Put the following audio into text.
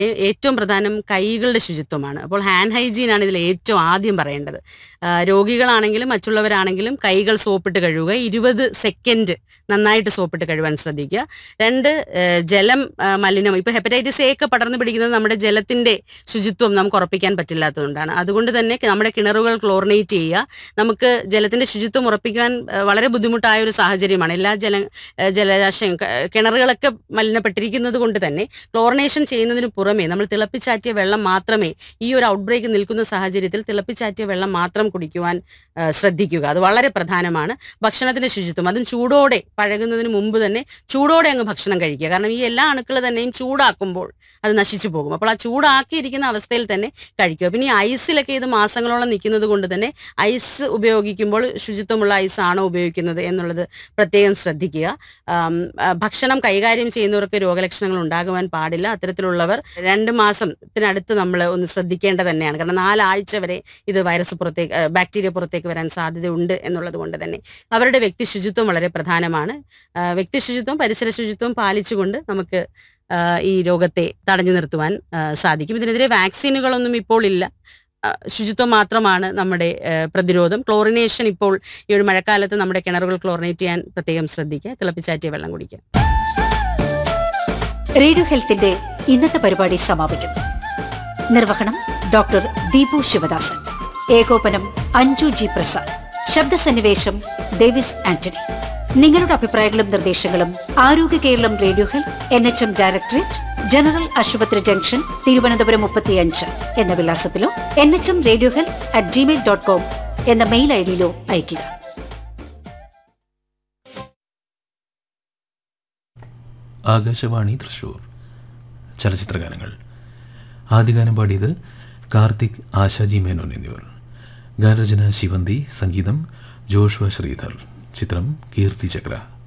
ഏ- ഏറ്റവും പ്രധാനം കൈകളുടെ ശുചിത്വമാണ് അപ്പോൾ ഹാൻഡ് ഹൈജീൻ ആണ് ഇതിൽ ഏറ്റവും ആദ്യം പറയേണ്ടത് ആ, രോഗികളാണെങ്കിലും മറ്റുള്ളവരാണെങ്കിലും കൈകൾ സോപ്പിട്ട് കഴുകുക ഇരുപത് സെക്കൻഡ് നന്നായിട്ട് സോപ്പിട്ട് കഴുകാൻ ശ്രദ്ധിക്കുക രണ്ട് ഏ, ജലം ആ, മലിനം ഇപ്പൊ ഹെപ്പറ്റൈറ്റിസ് എ ഒക്കെ പടർന്നു പിടിക്കുന്നത് നമ്മുടെ ജലത്തിന്റെ ശുചിത്വം നമുക്ക് ഉറപ്പിക്കാൻ പറ്റില്ലാത്തതുകൊണ്ടാണ് അതുകൊണ്ട് തന്നെ നമ്മുടെ കിണറുകൾ ക്ലോറിനേറ്റ് ചെയ്യുക നമുക്ക് ജലത്തിന്റെ ശുചിത്വം ഉറപ്പിക്കാൻ ആ, വളരെ ബുദ്ധിമുട്ടായ ഒരു സാഹചര്യമാണ് എല്ലാ ജല ആ, ജലാശയം ക- കിണറുകളൊക്കെ മലിനപ്പെട്ടിരിക്കുന്നത് കൊണ്ട് തന്നെ ക്ലോറിനേഷൻ ചെയ്യുന്നതിന് പുറമെ നമ്മൾ തിളപ്പിച്ചാറ്റിയ വെള്ളം മാത്രമേ ഈ ഒരു ഔട്ട്ബ്രേക്ക് നിൽക്കുന്ന സാഹചര്യത്തിൽ തിളപ്പിച്ചാറ്റിയ വെള്ളം മാത്രം കുടിക്കുവാൻ ആ, ശ്രദ്ധിക്കുക അത് വളരെ പ്രധാനമാണ് ഭക്ഷണത്തിന്റെ ശുചിത്വം അതും ചൂടോടെ പഴകുന്നതിന് മുമ്പ് തന്നെ ചൂടോടെ അങ്ങ് ഭക്ഷണം കഴിക്കുക കാരണം ഈ എല്ലാ അണുക്കൾ തന്നെയും ചൂടാക്കുമ്പോൾ അത് നശിച്ചു പോകും അപ്പോൾ ആ ചൂടാക്കിയിരിക്കുന്ന അവസ്ഥയിൽ തന്നെ കഴിക്കുക പിന്നെ ഈ ഐസിലൊക്കെ ഇത് മാസങ്ങളോളം നിൽക്കുന്നത് കൊണ്ട് തന്നെ ഐസ് ഉപയോഗിക്കുമ്പോൾ ശുചിത്വമുള്ള ഐസ് ആണോ ഉപയോഗിക്കുന്നത് എന്നുള്ളത് പ്രത്യേകം ശ്രദ്ധിക്കുക ആം, ആ, ഭക്ഷണം കൈകാര്യം ചെയ്യുന്നവർക്ക് രോഗലക്ഷണങ്ങൾ ഉണ്ടാകുവാൻ പാടില്ല അത്തരത്തിലുള്ളവർ രണ്ട് മാസത്തിനടുത്ത് നമ്മൾ ഒന്ന് ശ്രദ്ധിക്കേണ്ടത് തന്നെയാണ് കാരണം നാലാഴ്ച വരെ ഇത് വൈറസ് പുറത്തേക്ക് ആ, ബാക്ടീരിയ പുറത്തേക്ക് വരാൻ സാധ്യതയുണ്ട് എന്നുള്ളത് കൊണ്ട് തന്നെ അവരുടെ വ്യക്തി ശുചിത്വം വളരെ പ്രധാനമാണ് ആ, വ്യക്തി ശുചിത്വം പരിസര ശുചിത്വം പാലിച്ചുകൊണ്ട് നമുക്ക് ആ, ഈ രോഗത്തെ തടഞ്ഞു നിർത്തുവാൻ ആ, സാധിക്കും ഇതിനെതിരെ വാക്സിനുകളൊന്നും ഇപ്പോൾ ഇല്ല ആ, ശുചിത്വം മാത്രമാണ് നമ്മുടെ ആ, പ്രതിരോധം ക്ലോറിനേഷൻ ഇപ്പോൾ ഈ ഒരു മഴക്കാലത്ത് നമ്മുടെ കിണറുകൾ ക്ലോറിനേറ്റ് ചെയ്യാൻ പ്രത്യേകം ശ്രദ്ധിക്കുക തിളപ്പിച്ചാറ്റിയ വെള്ളം കുടിക്കുക റേഡിയോ ഹെൽത്തിന്റെ ഇന്നത്തെ പരിപാടി സമാപിക്കുന്നു നിർവഹണം ഡോക്ടർ ദീപു ശിവദാസൻ ഏകോപനം അഞ്ജു ജി പ്രസാദ് ശബ്ദസന്നിവേശം ഡേവിസ് ആന്റണി നിങ്ങളുടെ അഭിപ്രായങ്ങളും നിർദ്ദേശങ്ങളും Arogya Keralam radio health N H M directorate general hospital junction Thiruvananthapuram മുപ്പത്തിയഞ്ച് എന്ന വിലാസത്തിലോ N H M radio health at Gmail dot com എന്ന മെയിൽ ഐ ഡിയിലോ അയയ്ക്കുക ആകാശവാണി തൃശൂർ ചലച്ചിത്രഗാനങ്ങൾ ആദ്യഗാനം പാടിയത് കാർത്തിക് ആശാജി മേനോൻ എന്നിവർ ഗാനരചന ശിവന്തി സംഗീതം ജോഷ്വ ശ്രീധർ ചിത്രം കീർത്തി ചക്ര